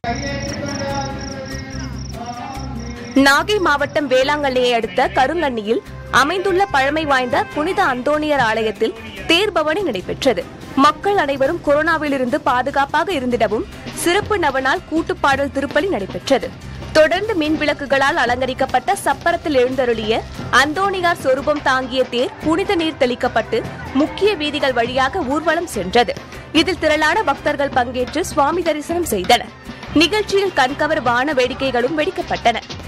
நாகை மாவட்டம் வேளாங்கண்ணியை அடுத்த கருங்கண்ணியில் அமைந்துள்ள பழமை வாய்ந்த புனித அந்தோணியர் ஆலயத்தில் தேர்பவனி நடைபெற்றது மக்கள் அனைவரும் கொரோனாவிலிருந்து பாதுகாப்பாக இருந்திடவும் சிறப்பு நவநாள் கூட்டுப்பாடல் திருப்பலி நடைபெற்றது தொடர்ந்து மின் விளக்குகளால் அலங்கரிக்கப்பட்ட சப்பரத்தில் எழுந்தருளிய அந்தோணியார் சொரூபம் தாங்கிய தேர் புனித நீர் தெளிக்கப்பட்டு முக்கிய வீதிகள் வழியாக ஊர்வலம் சென்றது இதில் திரளான பக்தர்கள் பங்கேற்று சுவாமி தரிசனம் செய்தனர் நிகழ்ச்சியில் கண்கவர் வான வேடிக்கைகளும் வெடிக்கப்பட்டன